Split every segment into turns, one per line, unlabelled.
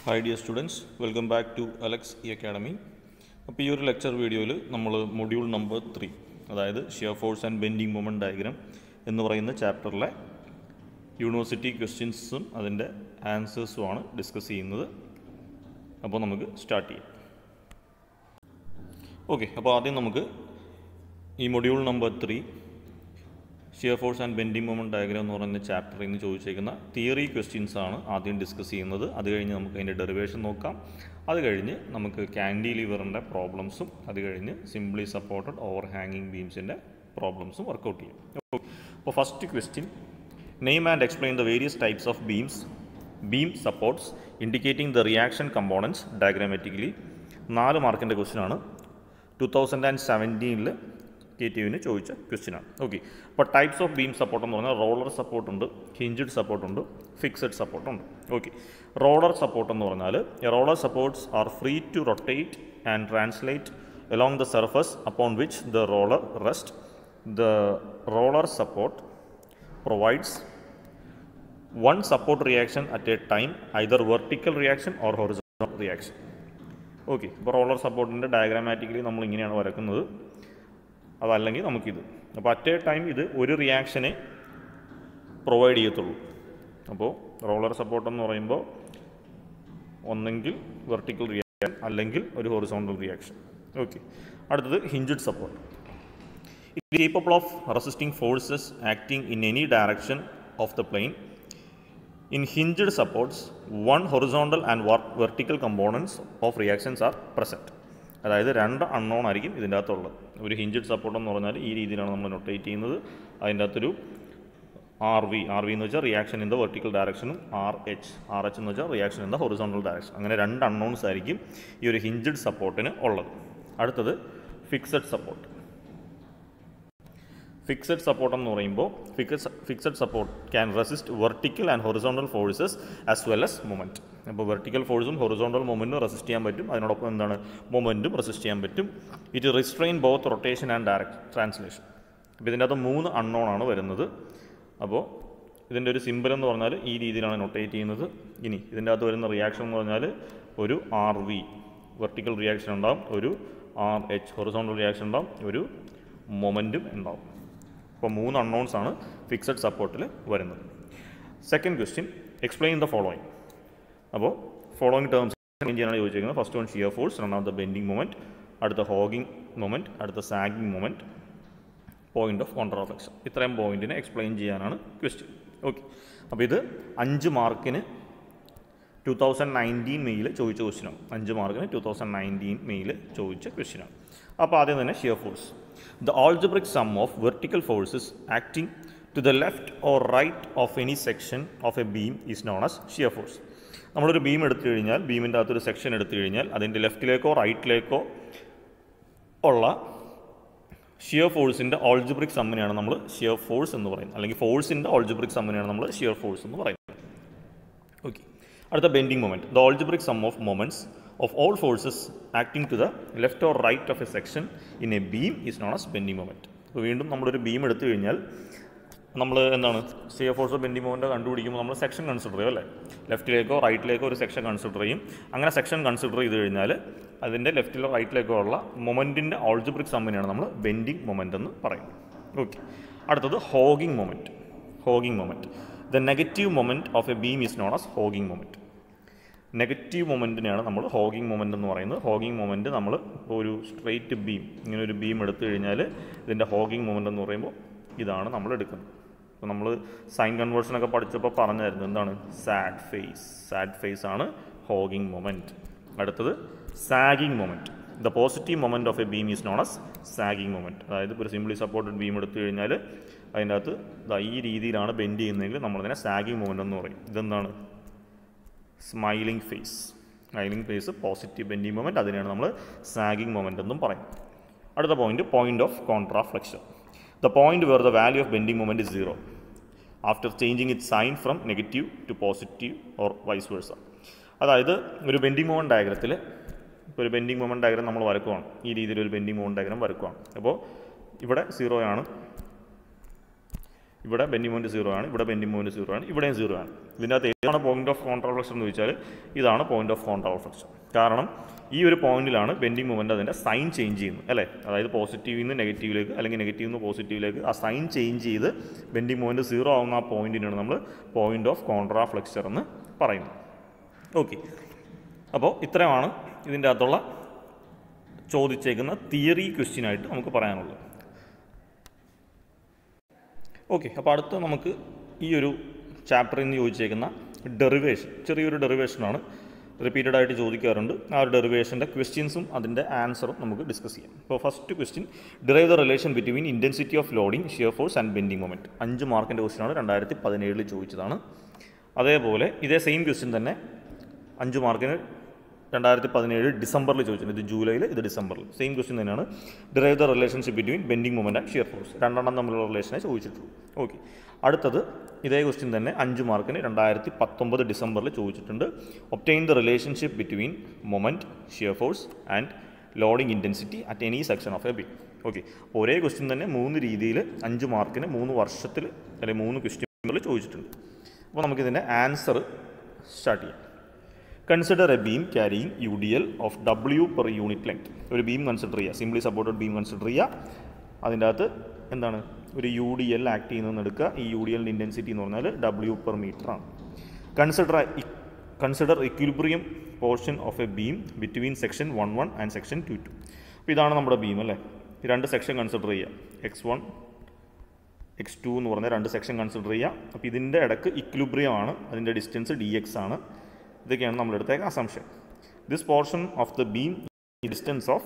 Hi dear students welcome back to Alex E academy അപ്പോൾ ഈ ഒരു ലെക്ചർ വീഡിയോയിൽ നമ്മൾ മൊഡ്യൂൾ നമ്പർ ത്രീ അതായത് shear force and bending moment diagram എന്ന് പറയുന്ന ചാപ്റ്ററിലെ യൂണിവേഴ്സിറ്റി ക്വസ്റ്റ്യൻസും അതിൻ്റെ ആൻസേഴ്സുമാണ് ഡിസ്കസ് ചെയ്യുന്നത് അപ്പോൾ നമുക്ക് സ്റ്റാർട്ട് ചെയ്യാം ഓക്കെ അപ്പോൾ ആദ്യം നമുക്ക് ഈ module number three shear force and bending moment diagram എന്ന് പറയുന്ന ചാപ്റ്ററിൽ നിന്ന് ചോദിച്ചേക്കുന്ന തിയറി ക്വസ്റ്റ്യൻസ് ആണ് ആദ്യം ഡിസ്കസ് ചെയ്യുന്നത് അത് കഴിഞ്ഞ് നമുക്ക് അതിൻ്റെ ഡെറിവേഷൻ നോക്കാം അത് കഴിഞ്ഞ് നമുക്ക് ക്യാൻഡിലിവറിൻ്റെ പ്രോബ്ലംസും അത് കഴിഞ്ഞ് സിംപ്ലി സപ്പോർട്ടഡ് ഓവർ ഹാങ്ങിങ് ബീംസിൻ്റെ പ്രോബ്ലംസും വർക്കൗട്ട് ചെയ്യും അപ്പോൾ first question name and explain the various types of beams beam supports indicating the reaction components diagrammatically നാല് മാർക്കിൻ്റെ ക്വസ്റ്റ്യനാണ് ടു തൗസൻഡ് ആൻഡ് സെവൻറ്റീനിൽ കെ ടി യുവിന് ചോദിച്ച ക്വസ്റ്റ്യനാണ് ഓക്കെ അപ്പോൾ ടൈപ്സ് ഓഫ് ബീം സപ്പോർട്ട് എന്ന് പറഞ്ഞാൽ റോളർ സപ്പോർട്ട് ഉണ്ട് ഹിഞ്ചഡ് സപ്പോർട്ട് ഉണ്ട് ഫിക്സഡ് സപ്പോർട്ട് ഉണ്ട് ഓക്കെ റോളർ സപ്പോർട്ട് എന്ന് പറഞ്ഞാൽ roller supports are free to rotate and translate along the surface upon which the roller rests. The roller support provides one support reaction at a time, either vertical reaction or horizontal reaction. Okay ഇപ്പോൾ roller സപ്പോർട്ടിൻ്റെ diagrammatically നമ്മൾ ഇങ്ങനെയാണ് വരക്കുന്നത് അതല്ലെങ്കിൽ നമുക്കിത് അപ്പോൾ at A time ഇത് ഒരു റിയാക്ഷനെ പ്രൊവൈഡ് ചെയ്യത്തുള്ളൂ അപ്പോൾ റോളർ സപ്പോർട്ട് എന്ന് പറയുമ്പോൾ ഒന്നെങ്കിൽ വെർട്ടിക്കൽ റിയാക്ഷൻ അല്ലെങ്കിൽ ഒരു ഹൊറിസോണ്ടൽ റിയാക്ഷൻ ഓക്കെ അടുത്തത് hinged support it capable of resisting forces acting in any direction of the plane in hinged supports one horizontal and vertical components of reactions are present അതായത് രണ്ട് unknown ആയിരിക്കും ഇതിൻ്റെ അകത്തുള്ളത് ഒരു hinged support എന്ന് പറഞ്ഞാൽ ഈ രീതിയിലാണ് നമ്മൾ നൊട്ടേറ്റ് ചെയ്യുന്നത് അതിൻ്റെ അകത്തൊരു ആർ വി ആർ വി എന്ന് വെച്ചാൽ റിയാക്ഷൻ ഇൻ ദ വെർട്ടിക്കൽ ഡയറക്ഷനും ആർ എച്ച് ആർ എച്ച് എന്ന് വെച്ചാൽ reaction in the horizontal direction അങ്ങനെ രണ്ട് അൺനോൺസ് ആയിരിക്കും ഈ ഒരു ഹിഞ്ചഡ് സപ്പോർട്ടിന് ഉള്ളത് അടുത്തത് ഫിക്സഡ് സപ്പോർട്ട് ഫിക്സഡ് സപ്പോർട്ട് എന്ന് പറയുമ്പോൾ fix fixed support can resist vertical and horizontal forces as well as moment അപ്പോൾ വെർട്ടിക്കൽ ഫോഴ്സും ഹൊറിസോണ്ടൽ മൊമെൻറ്റും റെസിസ്റ്റ് ചെയ്യാൻ പറ്റും അതിനോടൊപ്പം എന്താണ് മൊമെൻറ്റും റെസിസ്റ്റ് ചെയ്യാൻ പറ്റും it restrain both rotation and direct translation അപ്പോൾ ഇതിൻ്റെ അകത്ത് മൂന്ന് അൺനോൺ ആണ് വരുന്നത് അപ്പോൾ ഇതിൻ്റെ ഒരു സിമ്പിൾ എന്ന് പറഞ്ഞാൽ ഈ രീതിയിലാണ് നൊട്ടേറ്റ് ചെയ്യുന്നത് ഇനി ഇതിൻ്റെ അകത്ത് വരുന്ന റിയാക്ഷൻ എന്ന് പറഞ്ഞാൽ ഒരു ആർ വി വെർട്ടിക്കൽ റിയാക്ഷൻ ഉണ്ടാവും ഒരു ആർ എച്ച് ഹൊറിസോണ്ടൽ റിയാക്ഷൻ ഉണ്ടാവും ഒരു മൊമെൻറ്റും ഉണ്ടാവും അപ്പോൾ മൂന്ന് അൺനോൺസ് ആണ് ഫിക്സഡ് സപ്പോർട്ടിൽ വരുന്നത് second question explain the following അപ്പോൾ ഫോളോയിങ് ടേംസ് എക്സ്പ്ലെയിൻ ചെയ്യാനാണ് ചോദിച്ചിരിക്കുന്നത് ഫസ്റ്റ് വൺ ഷിയർ ഫോഴ്സ് രണ്ടാമത്തെ ബെൻഡിങ് മൊമെൻറ്റ് അടുത്ത ഹോഗിങ് മൊമെൻറ്റ് അടുത്ത sagging moment point of contraflexure ഇത്രയും പോയിന്റിനെ എക്സ്പ്ലെയിൻ ചെയ്യാനാണ് ക്വസ്റ്റ്യൻ ഓക്കെ അപ്പോൾ ഇത് അഞ്ച് മാർക്കിന് ടു തൗസൻഡ് നയൻറ്റീൻ മെയ്യിൽ ചോദിച്ച ക്വസ്റ്റ്യനാണ് അഞ്ച് മാർക്കിന് ടു തൗസൻഡ് നയൻറ്റീൻ മെയ്യിൽ ചോദിച്ച ക്വസ്റ്റ്യനാണ് അപ്പോൾ ആദ്യം തന്നെ shear force the algebraic sum of vertical forces acting to the left or right of any section of a beam is known as shear force നമ്മളൊരു ബീം എടുത്തു കഴിഞ്ഞാൽ ബീമിൻ്റെ അകത്തൊരു സെക്ഷൻ എടുത്തു കഴിഞ്ഞാൽ അതിൻ്റെ ലെഫ്റ്റിലേക്കോ റൈറ്റിലേക്കോ ഉള്ള ഷിയർ ഫോഴ്സിൻ്റെ ഓൾജിബ്രിക് സമ്മിനെയാണ് നമ്മൾ ഷിയർ ഫോഴ്സ് എന്ന് പറയുന്നത് അല്ലെങ്കിൽ ഫോഴ്സിൻ്റെ ഓൾജിബ്രിക് സമ്മിനെയാണ് നമ്മൾ ഷിയർ ഫോഴ്സ് എന്ന് പറയുന്നത് ഓക്കെ അടുത്ത bending moment the algebraic sum of moments of all forces acting to the left or right of a section in a beam is known as bending moment അപ്പോൾ വീണ്ടും നമ്മളൊരു beam എടുത്തു കഴിഞ്ഞാൽ നമ്മൾ എന്താണ് ഷിയർ ഫോഴ്സ് ബെൻഡിങ് മൊമെൻറ്റ് കണ്ടുപിടിക്കുമ്പോൾ നമ്മൾ section consider ചെയ്യും അല്ലേ ലെഫ്റ്റിലേക്കോ റൈറ്റിലേക്കോ ഒരു സെക്ഷൻ കൺസിഡർ ചെയ്യും അങ്ങനെ സെക്ഷൻ കൺസിഡർ ചെയ്ത് കഴിഞ്ഞാൽ അതിൻ്റെ ലെഫ്റ്റിലോ റൈറ്റിലേക്കോ ഉള്ള മൊമെൻറ്റിൻ്റെ ഓൾജിബ്രിക് സമ്മിനെയാണ് നമ്മൾ ബെൻഡിങ് മൊമെൻ്റ് എന്ന് പറയുന്നത് ഓക്കെ അടുത്തത് hogging moment hogging moment the negative moment of a beam is known as hogging moment negative മൊമെൻറ്റിനെയാണ് നമ്മൾ ഹോഗിങ് മൊമെൻ്റ് എന്ന് പറയുന്നത് ഹോഗിങ് മൊമെൻറ്റ് നമ്മൾ ഇപ്പോൾ ഒരു സ്ട്രെയിറ്റ് ബീം ഇങ്ങനെ ഒരു ബീം എടുത്തു കഴിഞ്ഞാൽ ഇതിൻ്റെ ഹോഗിങ് മൊമെൻ്റ് എന്ന് പറയുമ്പോൾ ഇതാണ് നമ്മൾ എടുക്കുന്നത് അപ്പോൾ നമ്മൾ സൈൻ കൺവേർഷനൊക്കെ പഠിച്ചപ്പോൾ പറഞ്ഞായിരുന്നു എന്താണ് സാഡ് ഫേസ് സാഡ് ഫേസ് ആണ് ഹോഗിങ് മൊമെൻറ്റ് അടുത്തത് sagging moment the positive moment of a beam is known as sagging moment അതായത് ഇപ്പോൾ ഒരു സിംപ്ലി സപ്പോർട്ടഡ് ബീം എടുത്തു കഴിഞ്ഞാൽ അതിൻ്റെ അകത്ത് ദാ ഈ രീതിയിലാണ് ബെൻഡ് ചെയ്യുന്നതെങ്കിൽ നമ്മളതിനെ സാഗിങ് മൊമെൻറ്റ് എന്ന് പറയും ഇതെന്താണ് smiling face smiling face positive bending moment അതിനെയാണ് നമ്മൾ സാഗിങ് മൊമെൻറ്റ് എന്നും പറയും അടുത്ത point point of contraflexure the point where the value of bending moment is zero after changing it sign from negative to positive or vice versa അതായത് ഒരു bending moment ഡയഗ്രത്തിൽ ഇപ്പോൾ ഒരു bending moment diagram നമ്മൾ വരക്കുവാണ് ഈ രീതിയിൽ ഒരു bending moment diagram വരക്കുവാണ് അപ്പോൾ ഇവിടെ സീറോ ആണ് ഇവിടെ ബെൻഡിങ് പോയിന്റ് സീറോ ആണ് ഇവിടെ ബെൻഡിങ് പോയിന്റ് സീറോ ആണ് ഇവിടെയും സീറോ ആണ് ഇതിൻ്റെ അകത്ത് ഏതാണ് പോയിന്റ് ഓഫ് കോൺട്രാഫ്ലക്ഷൻ എന്ന് ചോദിച്ചാൽ ഇതാണ് പോയിന്റ് ഓഫ് കോൺട്രാഫ്ലക്ഷൻ കാരണം ഈ ഒരു പോയിന്റിലാണ് ബെൻഡിങ് മൂവ്മെൻറ്റ് അതിൻ്റെ സൈൻ ചേഞ്ച് ചെയ്യുന്നത് അല്ലേ അതായത് പോസിറ്റീവിൽ നിന്ന് നെഗറ്റീവിലേക്ക് അല്ലെങ്കിൽ നെഗറ്റീവിൽ നിന്ന് പോസിറ്റീവിലേക്ക് ആ സൈൻ ചേഞ്ച് ചെയ്ത് ബെൻഡിങ് മൂവ്മെൻറ്റ് സീറോ ആവുന്ന ആ പോയിന്റിനാണ് നമ്മൾ പോയിന്റ് ഓഫ് കോൺട്രാഫ്ലക്ചർ എന്ന് പറയുന്നത് ഓക്കെ അപ്പോൾ ഇത്രയുമാണ് ഇതിൻ്റെ അകത്തുള്ള ചോദിച്ചേക്കുന്ന തിയറി ക്വസ്റ്റ്യനായിട്ട് നമുക്ക് പറയാനുള്ളത് ഓക്കെ അപ്പോൾ അടുത്ത നമുക്ക് ഈ ഒരു ചാപ്റ്ററിൽ നിന്ന് ചോദിച്ചേക്കുന്ന ഡെറിവേഷൻ ചെറിയൊരു ഡെറിവേഷനാണ് റിപ്പീറ്റഡ് ആയിട്ട് ചോദിക്കാറുണ്ട് ആ ഒരു ഡെറിവേഷൻ്റെ ക്വസ്റ്റ്യൻസും അതിൻ്റെ ആൻസറും നമുക്ക് ഡിസ്കസ് ചെയ്യാം ഇപ്പോൾ first question derive the relation between intensity of loading shear force and bending moment അഞ്ച് മാർക്കിൻ്റെ ക്വസ്റ്റ്യനാണ് രണ്ടായിരത്തി പതിനേഴിൽ ചോദിച്ചതാണ് അതേപോലെ ഇതേ സെയിം ക്വസ്റ്റ്യൻ തന്നെ അഞ്ച് മാർക്കിന് രണ്ടായിരത്തി പതിനേഴ് ഡിസംബറിൽ ചോദിച്ചിട്ടുണ്ട് ഇത് ജൂലൈയിൽ ഇത് ഡിസംബറിൽ സെയിം ക്വസ്റ്റ്യൻ തന്നെയാണ് derive the relationship between bending moment and shear force രണ്ടെണ്ണം തമ്മിലുള്ള റിലേഷനെ ചോദിച്ചിട്ടുള്ളൂ ഓക്കെ അടുത്തത് ഇതേ ക്വസ്റ്റ്യൻ തന്നെ അഞ്ച് മാർക്കിന് രണ്ടായിരത്തി പത്തൊമ്പത് ഡിസംബറിൽ ചോദിച്ചിട്ടുണ്ട് obtain the relationship between moment shear force and loading intensity at any section of A B okay ഒരേ ക്വസ്റ്റ്യൻ തന്നെ മൂന്ന് രീതിയിൽ അഞ്ച് മാർക്കിന് മൂന്ന് വർഷത്തിൽ അല്ലെങ്കിൽ മൂന്ന് ക്വസ്റ്റ്യനുകൾ ചോദിച്ചിട്ടുണ്ട് അപ്പോൾ നമുക്കിതിൻ്റെ ആൻസർ സ്റ്റാർട്ട് ചെയ്യാം consider a beam carrying U D L of W per unit length ഒരു ബീം കൺസിഡർ ചെയ്യുക സിംപ്ലി സപ്പോർട്ടഡ് ബീം കൺസിഡർ ചെയ്യുക അതിൻ്റെ അകത്ത് എന്താണ് ഒരു യു ഡി എൽ ആക്ട് ചെയ്യുന്നതെന്ന് എടുക്കുക ഈ യു ഡി എല്ലിൻ്റെ ഇൻറ്റൻസിറ്റി എന്ന് പറഞ്ഞാൽ ഡബ്ല്യു പെർ മീറ്റർ ആണ് consider consider equilibrium portion of a beam between section one one and section two two അപ്പോൾ ഇതാണ് നമ്മുടെ ബീം അല്ലേ ഈ രണ്ട് സെക്ഷൻ കൺസിഡർ ചെയ്യുക എക്സ് വൺ എക്സ് ടു എന്ന് പറഞ്ഞ രണ്ട് സെക്ഷൻ കൺസിഡർ ചെയ്യുക അപ്പോൾ ഇതിൻ്റെ ഇടക്ക് ഇക്വിലിബ്രിയം ആണ് അതിൻ്റെ ഡിസ്റ്റൻസ് ഡി എക്സ് ആണ് ഇതൊക്കെയാണ് നമ്മളെടുത്തേക്ക് assumption this portion of the beam distance of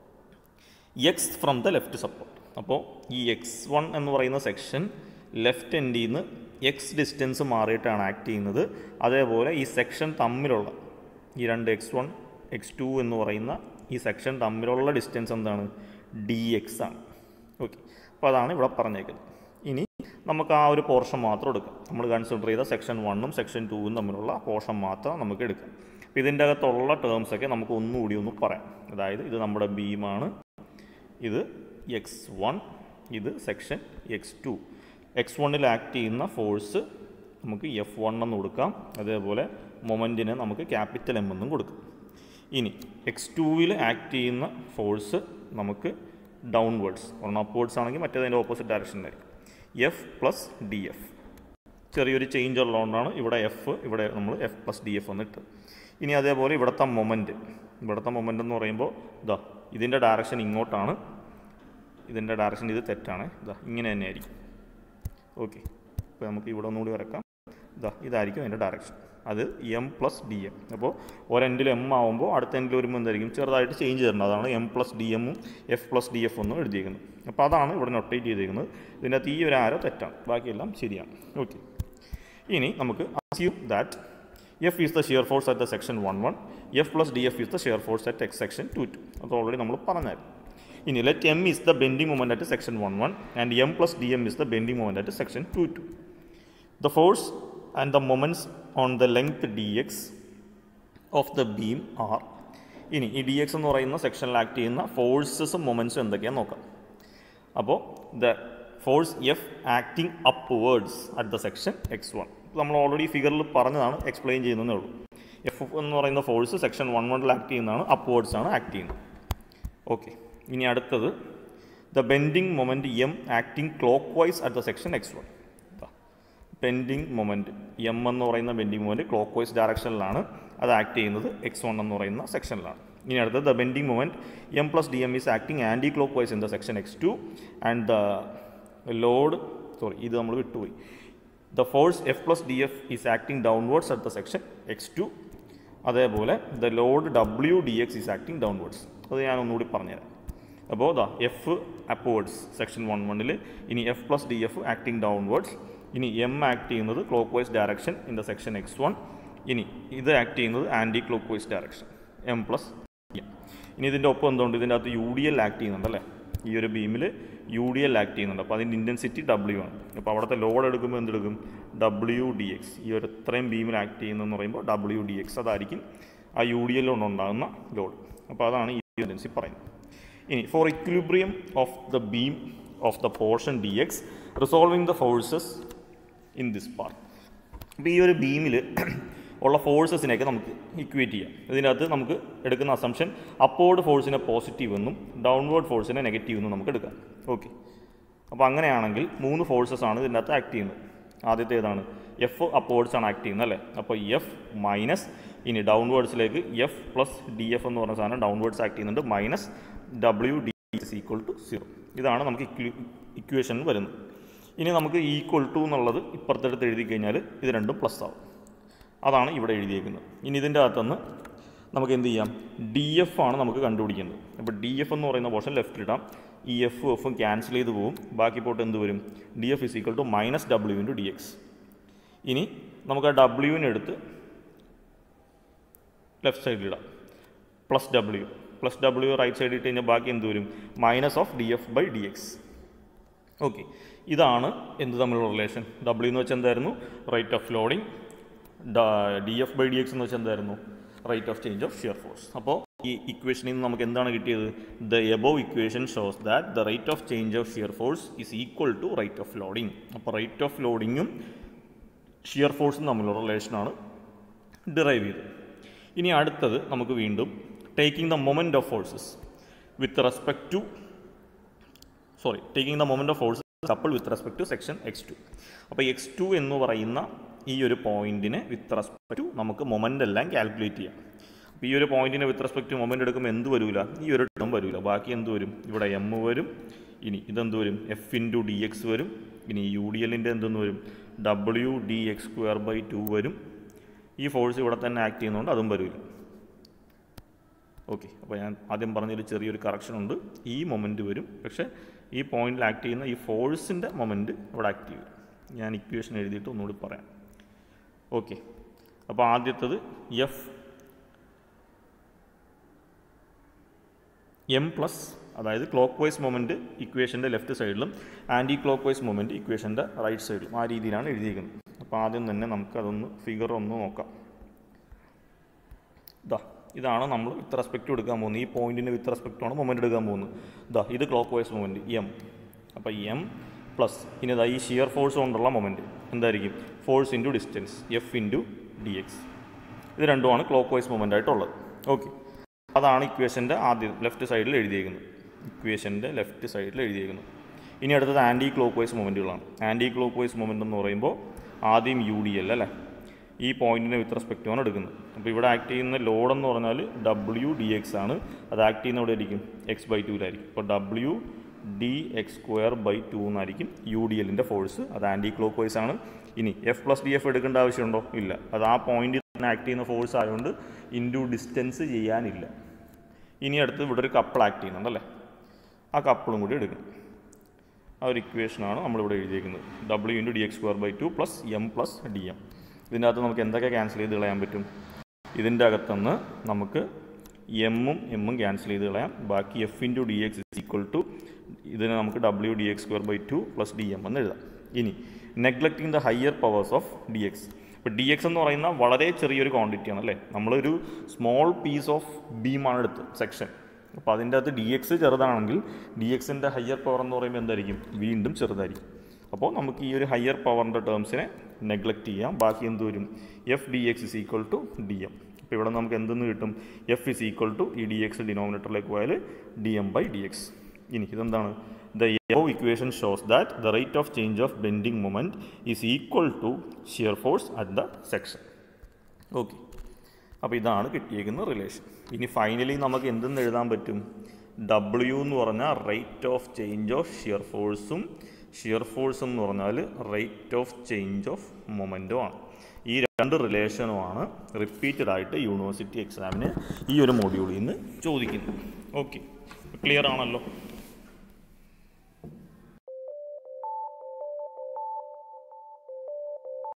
X from the left support അപ്പോൾ ഈ എക്സ് വൺ എന്ന് പറയുന്ന സെക്ഷൻ ലെഫ്റ്റ് എൻഡിൽ നിന്ന് എക്സ് ഡിസ്റ്റൻസ് മാറിയിട്ടാണ് ആക്ട് ചെയ്യുന്നത് അതേപോലെ ഈ സെക്ഷൻ തമ്മിലുള്ള ഈ രണ്ട് എക്സ് വൺ എക്സ് ടു എന്ന് പറയുന്ന ഈ സെക്ഷൻ തമ്മിലുള്ള ഡിസ്റ്റൻസ് എന്താണ് ഡി എക്സ് ആണ് ഓക്കെ അപ്പോൾ അതാണ് ഇവിടെ പറഞ്ഞേക്കുന്നത് ഇനി നമുക്ക് ആ ഒരു പോർഷൻ മാത്രം എടുക്കാം നമ്മൾ കൺസിഡർ ചെയ്ത സെക്ഷൻ വണ്ണും സെക്ഷൻ ടൂവും തമ്മിലുള്ള പോർഷൻ മാത്രം നമുക്ക് എടുക്കാം അപ്പോൾ ഇതിൻ്റെ അകത്തുള്ള ടേംസൊക്കെ നമുക്ക് ഒന്നുകൂടി ഒന്ന് പറയാം അതായത് ഇത് നമ്മുടെ ബീമാണ് ഇത് എക്സ് വൺ ഇത് സെക്ഷൻ എക്സ് ടു എക്സ് വണ്ണിൽ ആക്ട് ചെയ്യുന്ന ഫോഴ്സ് നമുക്ക് എഫ് വൺ എന്ന് കൊടുക്കാം അതേപോലെ മൊമെൻറ്റിന് നമുക്ക് ക്യാപിറ്റൽ എം എന്നും കൊടുക്കാം ഇനി എക്സ് ടുവിൽ ആക്ട് ചെയ്യുന്ന ഫോഴ്സ് നമുക്ക് ഡൗൺവേർഡ്സ് ഒരെണ്ണം അപ്വേർഡ്സ് ആണെങ്കിൽ മറ്റേതിൻ്റെ ഓപ്പോസിറ്റ് ഡയറക്ഷനിലായിരിക്കും എഫ് പ്ലസ് ഡി എഫ് ചെറിയൊരു ചേഞ്ച് ഉള്ളതുകൊണ്ടാണ് ഇവിടെ എഫ് ഇവിടെ നമ്മൾ എഫ് പ്ലസ് ഡി എഫ് എന്നിട്ട് ഇനി അതേപോലെ ഇവിടുത്തെ മൊമെൻറ്റ് ഇവിടുത്തെ മൊമെൻ്റ് എന്ന് പറയുമ്പോൾ ഇതാ ഇതിൻ്റെ ഡയറക്ഷൻ ഇങ്ങോട്ടാണ് ഇതിൻ്റെ ഡയറക്ഷൻ ഇത് തെറ്റാണ് ഇതാ ഇങ്ങനെ തന്നെ ആയിരിക്കും ഓക്കെ അപ്പോൾ നമുക്ക് ഇവിടെ ഒന്നുകൂടി വരക്കാം ഇതാ ഇതായിരിക്കും അതിൻ്റെ ഡയറക്ഷൻ അത് എം പ്ലസ് ഡി എം അപ്പോൾ ഒരെൻഡിൽ എം ആവുമ്പോൾ അടുത്ത എൻഡിൽ വരുമ്പോൾ എന്തായിരിക്കും ചെറുതായിട്ട് ചേഞ്ച് തരണം അതാണ് എം പ്ലസ് ഡി എമ്മും എഫ് പ്ലസ് ഡി എഫ് ഒന്നും എഴുതിയിരിക്കുന്നത് അപ്പോൾ അതാണ് ഇവിടെ നൊട്ടേറ്റ് ചെയ്തിരിക്കുന്നത് ഇതിൻ്റെ അകത്ത് ഈ ഒരു ആരോ തെറ്റാണ് ബാക്കിയെല്ലാം ശരിയാണ് ഓക്കെ ഇനി നമുക്ക് assume that F is the shear force at the section one one F plus D F is the shear force at X section two two അത് ഓൾറെഡി നമ്മൾ പറഞ്ഞായിരുന്നു ഇനി let M is the bending moment at section one one and M plus D M is the bending moment at section two two the force and the moments on the length D X of the beam R ഇനി ഈ D X എന്ന് പറയുന്ന സെക്ഷനിൽ act ചെയ്യുന്ന ഫോഴ്സസും മൊമെൻറ്റ്സും എന്തൊക്കെയാണെന്ന് നോക്കാം അപ്പോൾ the force F acting upwards at the section X one നമ്മൾ ഓൾറെഡി ഫിഗറിൽ പറഞ്ഞതാണ് എക്സ്പ്ലെയിൻ ചെയ്യുന്നതേ ഉള്ളൂ എഫ് എന്ന് പറയുന്ന ഫോഴ്സ് സെക്ഷൻ വൺ വണ്ണിൽ ആക്ട് ചെയ്യുന്നതാണ് അപ്വേർഡ്സ് ആണ് ആക്ട് ചെയ്യുന്നത് ഓക്കെ ഇനി അടുത്തത് the bending moment M acting clockwise at the section X one bending moment M എന്ന് പറയുന്ന ബെൻഡിങ് മൊമെൻറ്റ് ക്ലോക്ക് വൈസ് ഡയറക്ഷനിലാണ് അത് ആക്ട് ചെയ്യുന്നത് എക്സ് വൺ എന്ന് പറയുന്ന സെക്ഷനിലാണ് ഇനി അടുത്തത് the bending moment M plus D M is acting anticlockwise in the section X two and the load sorry ഇത് നമ്മൾ വിട്ടുപോയി the force F plus D F is acting downwards at the section X two അതേപോലെ the load W D X is acting downwards അത് ഞാൻ ഒന്നുകൂടി പറഞ്ഞുതരാം അപ്പോൾ ദാ എഫ് അപ്വേർഡ്സ് സെക്ഷൻ വൺ വണ്ണിൽ ഇനി F plus D F acting downwards ഇനി എം ആക്ട് ചെയ്യുന്നത് clock vice direction in the section X one ഇനി ഇത് ആക്ട് ചെയ്യുന്നത് clock vice direction M plus M ഇനി ഇതിൻ്റെ ഒപ്പം എന്തുകൊണ്ട് ഇതിൻ്റെ അകത്ത് യു ഡി എൽ ആക്ട് ചെയ്യുന്നുണ്ട് അല്ലേ ഈ ഒരു ബീമിൽ യു ഡി എൽ ആക്ട് ചെയ്യുന്നുണ്ട് അപ്പോൾ അതിൻ്റെ ഇൻറ്റൻസിറ്റി ഡബ്ല്യു ആണ് അപ്പോൾ അവിടുത്തെ ലോഡ് എടുക്കുമ്പോൾ എന്തെടുക്കും ഡബ്ല്യു ഡി എക്സ് ഈ ഒരു ഇത്രയും ബീമിൽ ആക്ട് ചെയ്യുന്നതെന്ന് പറയുമ്പോൾ ഡബ്ല്യു ഡി എക്സ് അതായിരിക്കും ആ യു ഡി എൽ കൊണ്ടുണ്ടാകുന്ന ലോഡ് അപ്പോൾ അതാണ് ഈ ഇൻറ്റൻസി പറയുന്നത് ഇനി for equilibrium of the beam of the portion D X resolving the forces in this part അപ്പോൾ ഈ ഒരു ബീമിൽ ഉള്ള ഫോഴ്സസിനെയൊക്കെ നമുക്ക് ഇക്വേറ്റ് ചെയ്യാം ഇതിനകത്ത് നമുക്ക് എടുക്കുന്ന അസംഷൻ അപ്പോർഡ് ഫോഴ്സിനെ പോസിറ്റീവ് എന്നും ഡൗൺവേർഡ് ഫോഴ്സിനെ നെഗറ്റീവ് എന്നും നമുക്ക് എടുക്കാം ഓക്കെ അപ്പോൾ അങ്ങനെയാണെങ്കിൽ മൂന്ന് ഫോഴ്സസ് ആണ് ഇതിനകത്ത് ആക്ട് ചെയ്യുന്നത് ആദ്യത്തെ ഏതാണ് എഫ് അപ്പോർഡ്സ് ആണ് ആക്ട് ചെയ്യുന്നത് അല്ലേ അപ്പോൾ എഫ് മൈനസ് ഇനി ഡൗൺവേർഡ്സിലേക്ക് എഫ് പ്ലസ് ഡി എഫ് എന്ന് പറഞ്ഞ സാധനം ഡൗൺവേർഡ്സ് ആക്ട് ചെയ്യുന്നുണ്ട് minus W D is equal to zero ഇതാണ് നമുക്ക് ഇക്വേഷൻ വരുന്നത് ഇനി നമുക്ക് ഈക്വൽ ടു എന്നുള്ളത് ഇപ്പുറത്തെടുത്ത് എഴുതി കഴിഞ്ഞാൽ ഇത് രണ്ടും പ്ലസ് ആവും അതാണ് ഇവിടെ എഴുതിയേക്കുന്നത് ഇനി ഇതിൻ്റെ അകത്തുനിന്ന് നമുക്ക് എന്ത് ചെയ്യാം ഡി എഫ് ആണ് നമുക്ക് കണ്ടുപിടിക്കേണ്ടത് അപ്പോൾ ഡി എഫ് എന്ന് പറയുന്ന പോർഷൻ ലെഫ്റ്റ് ഇടാം ഈ എഫ് എഫും ക്യാൻസൽ ചെയ്ത് പോകും ബാക്കി പോട്ട് എന്ത് വരും D F is equal to minus W into D X ഇനി നമുക്ക് ആ ഡബ്ല്യുവിനെ എടുത്ത് ലെഫ്റ്റ് സൈഡിലിടാം plus W plus W right സൈഡിൽ ഇട്ട് കഴിഞ്ഞാൽ ബാക്കി എന്ത് വരും minus of D F by D X okay ഇതാണ് എന്ത് തമ്മിലുള്ള റിലേഷൻ ഡബ്ല്യു എന്ന് വെച്ചാൽ എന്തായിരുന്നു rate of loading D F by D X എന്ന് വെച്ചാൽ എന്തായിരുന്നു rate of change of shear force അപ്പോൾ ഈ ഇക്വേഷനിൽ നിന്ന് നമുക്ക് എന്താണ് കിട്ടിയത് the above equation shows that the rate of change of shear force is equal to rate of loading അപ്പോൾ റേറ്റ് ഓഫ് ലോഡിങ്ങും ഷിയർ ഫോഴ്സും തമ്മിലുള്ള റിലേഷനാണ് ഡിറൈവ് ചെയ്തത് ഇനി അടുത്തത് നമുക്ക് വീണ്ടും taking the moment of forces with respect to sorry taking the moment of force couple with respect to section X two അപ്പോൾ എക്സ് ടു എന്ന് പറയുന്ന ഈ ഒരു പോയിന്റിനെ വിത്ത് റെസ്പെക്ട് ടു നമുക്ക് മൊമെൻ്റ് എല്ലാം കാൽക്കുലേറ്റ് ചെയ്യാം അപ്പോൾ ഈ ഒരു പോയിന്റിനെ വിത്ത് റെസ്പെക്ട് ടു മൊമെൻ്റ് എടുക്കുമ്പോൾ എന്ത് വരില്ല ഈ ഒരു ടേം വരില്ല ബാക്കി എന്ത് വരും ഇവിടെ എം വരും ഇനി ഇതെന്ത് വരും എഫ് ഇൻറ്റു ഡി എക്സ് വരും ഇനി യു ഡി എല്ലിൻ്റെ എന്തെന്ന് വരും W D X square by two വരും ഈ ഫോഴ്സ് ഇവിടെ തന്നെ ആക്ട് ചെയ്യുന്നതുകൊണ്ട് അതും വരില്ല ഓക്കെ അപ്പോൾ ഞാൻ ആദ്യം പറഞ്ഞൊരു ചെറിയൊരു കറക്ഷൻ ഉണ്ട് ഈ മൊമെൻറ്റ് വരും പക്ഷേ ഈ പോയിന്റിൽ ആക്ട് ചെയ്യുന്ന ഈ ഫോഴ്സിൻ്റെ മൊമെൻറ്റ് ഇവിടെ ആക്ട് ചെയ്യും ഞാൻ ഇക്വേഷൻ എഴുതിയിട്ട് ഒന്നുകൂടി പറയാം ഓക്കെ അപ്പോൾ ആദ്യത്തത് എഫ് എം പ്ലസ് അതായത് ക്ലോക്ക് വൈസ് മൊമെൻറ്റ് ഇക്വേഷൻ്റെ ലെഫ്റ്റ് സൈഡിലും ആൻറ്റി ക്ലോക്ക് വൈസ് മൊമെൻറ്റ് ഇക്വേഷൻ്റെ റൈറ്റ് സൈഡിലും ആ രീതിയിലാണ് എഴുതിയിരിക്കുന്നത് അപ്പോൾ ആദ്യം തന്നെ നമുക്കതൊന്ന് ഫിഗർ ഒന്ന് നോക്കാം ഇതാ ഇതാണ് നമ്മൾ വിത്ത് റെസ്പെക്റ്റ് എടുക്കാൻ പോകുന്നത് ഈ പോയിന്റിന് വിത്ത് റെസ്പെക്റ്റ് ആണ് മൊമെൻറ്റ് എടുക്കാൻ പോകുന്നത് ഇതാ ഇത് ക്ലോക്ക് വൈസ് മൊമെൻറ്റ് എം അപ്പോൾ എം പ്ലസ് ഇനി ഇതാ ഈ ഷിയർ ഫോഴ്സ് കൊണ്ടുള്ള മൊമെൻറ്റ് എന്തായിരിക്കും force into distance F into D X ഇത് രണ്ടുമാണ് ക്ലോക്ക് വൈസ് മൊമെൻ്റ് ആയിട്ടുള്ളത് ഓക്കെ അതാണ് ഇക്വേഷൻ്റെ ആദ്യം ലെഫ്റ്റ് സൈഡിൽ എഴുതിയേക്കുന്നത് ഇക്വേഷൻ്റെ ലെഫ്റ്റ് സൈഡിൽ എഴുതിയേക്കുന്നത് ഇനി അടുത്തത് ആൻറ്റി ക്ലോക്ക് വൈസ് മൊമെൻറ്റുകളാണ് ആൻറ്റി ക്ലോക്ക് വൈസ് മൊമെൻ്റ് എന്ന് പറയുമ്പോൾ ആദ്യം യു ഡി എൽ അല്ലേ ഈ പോയിന്റിനെ വിത്ത് റെസ്പെക്റ്റ് ആണ് എടുക്കുന്നത് അപ്പോൾ ഇവിടെ ആക്ട് ചെയ്യുന്ന ലോഡ് എന്ന് പറഞ്ഞാൽ ഡബ്ല്യു ഡി എക്സ് ആണ് അത് ആക്ട് ചെയ്യുന്ന എവിടെ ആയിരിക്കും എക്സ് ബൈ ടുവിലായിരിക്കും അപ്പോൾ W D X square by two എന്നായിരിക്കും യു ഡി എല്ലിൻ്റെ ഫോഴ്സ് അത് ആൻറ്റി ക്ലോക്ക് വൈസ് ആണ് ഇനി എഫ് പ്ലസ് ഡി എഫ് എടുക്കേണ്ട ആവശ്യമുണ്ടോ ഇല്ല അത് ആ പോയിന്റിൽ തന്നെ ആക്ട് ചെയ്യുന്ന ഫോഴ്സ് ആയതുകൊണ്ട് ഇൻറ്റു ഡിസ്റ്റൻസ് ചെയ്യാനില്ല ഇനി അടുത്ത് ഇവിടെ ഒരു കപ്പിൾ ആക്ട് ചെയ്യുന്നുണ്ടല്ലേ ആ കപ്പിളും കൂടി എടുക്കണം ആ ഒരു ഇക്വേഷനാണ് നമ്മളിവിടെ എഴുതിയിരിക്കുന്നത് W into D X square by two plus M plus D M ഇതിൻ്റെ അകത്ത് നമുക്ക് എന്തൊക്കെ ക്യാൻസൽ ചെയ്ത് കളയാൻ പറ്റും ഇതിൻ്റെ അകത്തുനിന്ന് നമുക്ക് എമ്മും എമ്മും ക്യാൻസൽ ചെയ്ത് കളയാം ബാക്കി F into D X is equal to ഇതിന് നമുക്ക് W D X square by two plus D M എന്ന് എഴുതാം ഇനി neglecting the higher powers of D X ഇപ്പോൾ ഡി എക്സ് എന്ന് പറയുന്ന വളരെ ചെറിയൊരു ക്വാണ്ടിറ്റിയാണ് അല്ലേ നമ്മളൊരു സ്മോൾ പീസ് ഓഫ് ബീമാണ് എടുത്ത് സെക്ഷൻ അപ്പോൾ അതിൻ്റെ അകത്ത് ഡി എക്സ് ചെറുതാണെങ്കിൽ ഡി എക്സിൻ്റെ ഹയർ പവർ എന്ന് പറയുമ്പോൾ എന്തായിരിക്കും വീണ്ടും ചെറുതായിരിക്കും അപ്പോൾ നമുക്ക് ഈ ഒരു ഹയർ പവറിൻ്റെ ടേംസിനെ നെഗ്ലക്റ്റ് ചെയ്യാം ബാക്കി എന്ത് വരും F D X is equal to D M അപ്പോൾ ഇവിടെ നമുക്ക് എന്തെന്ന് കിട്ടും എഫ് ഇസ് ഈക്വൽ ടു ഈ ഡി എക്സ് ഡിനോമിനേറ്ററിലേക്ക് പോയാൽ D M by D X ഇനി ഇതെന്താണ് ദ യോ equation shows that the rate of change of bending moment is equal to shear force at the section okay അപ്പോൾ ഇതാണ് കിട്ടിയേക്കുന്ന relation ഇനി finally നമുക്ക് എന്തെന്ന് എഴുതാൻ പറ്റും ഡബ്ല്യു എന്ന് പറഞ്ഞാൽ rate of change of shear ഫോഴ്സും ഷിയർ ഫോഴ്സ് എന്ന് പറഞ്ഞാൽ റേറ്റ് ഓഫ് ചേഞ്ച് ഓഫ് മൊമെൻറ്റും ആണ് ഈ രണ്ട് റിലേഷനുമാണ് റിപ്പീറ്റഡ് ആയിട്ട് യൂണിവേഴ്സിറ്റി എക്സാമിന് ഈ ഒരു മോഡ്യൂളിൽ നിന്ന് ചോദിക്കുന്നത് ഓക്കെ ക്ലിയർ ആണല്ലോ